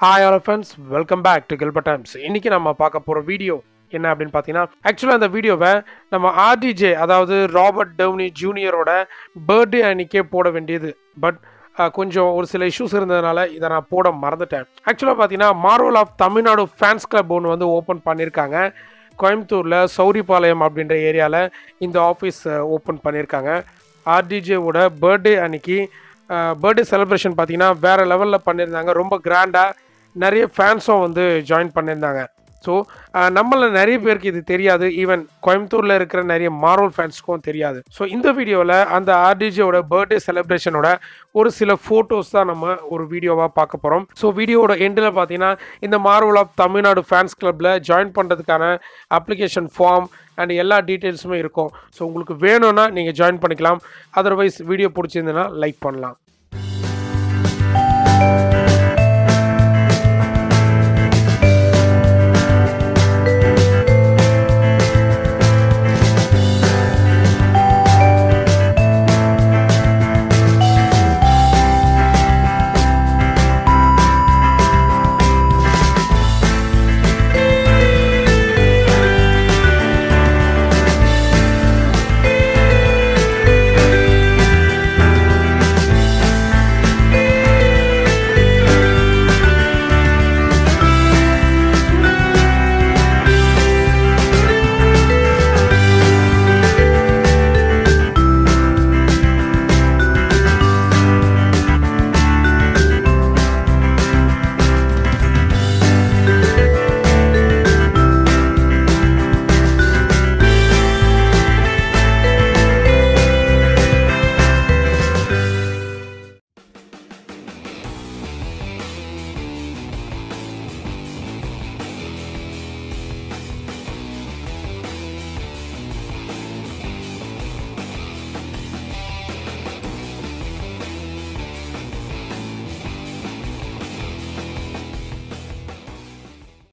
hi all friends welcome back to Gilbert Times இன்னைக்கு நம்ம பார்க்க போகிற வீடியோ என்ன அப்படின்னு பார்த்தீங்கன்னா ஆக்சுவலாக அந்த வீடியோவை நம்ம ஆர்டிஜே அதாவது ராபர்ட் டவுனி ஜூனியரோட பர்த்டே அன்னைக்கே போட வேண்டியது பட் கொஞ்சம் ஒரு சில இஷ்யூஸ் இருந்ததுனால இதை நான் போட மறந்துட்டேன் ஆக்சுவலாக பார்த்தீங்கன்னா Marvel of Tamil Nadu fans club ஒன்று வந்து ஓப்பன் பண்ணியிருக்காங்க கோயம்புத்தூரில் சௌரிபாளையம் அப்படின்ற ஏரியாவில் இந்த ஆஃபீஸ் ஓப்பன் பண்ணியிருக்காங்க ஆர்டிஜேவோட பர்த்டே அன்னைக்கு பர்த்டே செலிப்ரேஷன் பார்த்தீங்கன்னா வேறு லெவலில் பண்ணியிருந்தாங்க ரொம்ப கிராண்டாக நிறைய ஃபேன்ஸும் வந்து ஜாயின் பண்ணியிருந்தாங்க ஸோ நம்மள நிறைய பேருக்கு இது தெரியாது ஈவன் கோயம்புத்தூரில் இருக்கிற நிறைய மார்வல் ஃபேன்ஸ்க்கும் தெரியாது ஸோ இந்த வீடியோவில் அந்த ஆர்டிஜியோட பர்த்டே செலிப்ரேஷனோட ஒரு சில ஃபோட்டோஸ் தான் நம்ம ஒரு வீடியோவாக பார்க்க போகிறோம் ஸோ வீடியோவோட எண்டில் பார்த்தீங்கன்னா இந்த மார்வல் ஆஃப் தமிழ்நாடு ஃபேன்ஸ் கிளப்பில் ஜாயின் பண்ணுறதுக்கான அப்ளிகேஷன் ஃபார்ம் அண்ட் எல்லா டீட்டெயில்ஸுமே இருக்கும் ஸோ உங்களுக்கு வேணும்னா நீங்கள் ஜாயின் பண்ணிக்கலாம் அதர்வைஸ் வீடியோ பிடிச்சிருந்ததுன்னா லைக் பண்ணலாம்